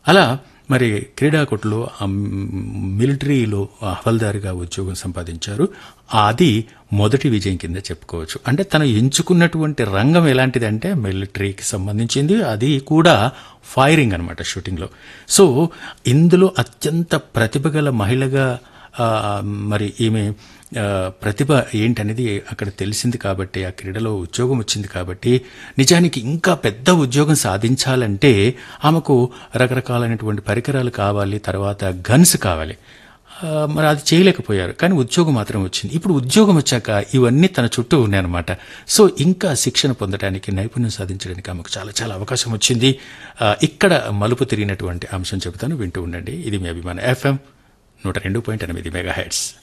అలా మరి క్రీడాకుట్లో ఆ మిలిటరీలో హవల్దారిగా ఉద్యోగం సంపాదించారు అది మొదటి విజయం కింద చెప్పుకోవచ్చు అంటే తను ఎంచుకున్నటువంటి రంగం ఎలాంటిదంటే మిలిటరీకి సంబంధించింది అది కూడా ఫైరింగ్ అనమాట షూటింగ్లో సో ఇందులో అత్యంత ప్రతిభ గల మహిళగా ఆ, మరి ఈమె ఆ, ప్రతిభ ఏంటనేది అక్కడ తెలిసింది కాబట్టి ఆ క్రీడలో ఉద్యోగం వచ్చింది కాబట్టి నిజానికి ఇంకా పెద్ద ఉద్యోగం సాధించాలంటే ఆమెకు రకరకాలైనటువంటి పరికరాలు కావాలి తర్వాత గన్స్ కావాలి ఆ, మరి అది చేయలేకపోయారు కానీ ఉద్యోగం మాత్రం వచ్చింది ఇప్పుడు ఉద్యోగం వచ్చాక ఇవన్నీ తన చుట్టూ ఉన్నాయన్నమాట సో ఇంకా శిక్షణ పొందడానికి నైపుణ్యం సాధించడానికి ఆమెకు చాలా చాలా అవకాశం వచ్చింది ఆ, ఇక్కడ మలుపు తిరిగినటువంటి అంశం చెబుతాను వింటూ ఉండండి ఇది మీ అభిమాన ఎఫ్ఎం నూట రెండు పాయింట్ ఎనిమిది మెగా హెడ్స్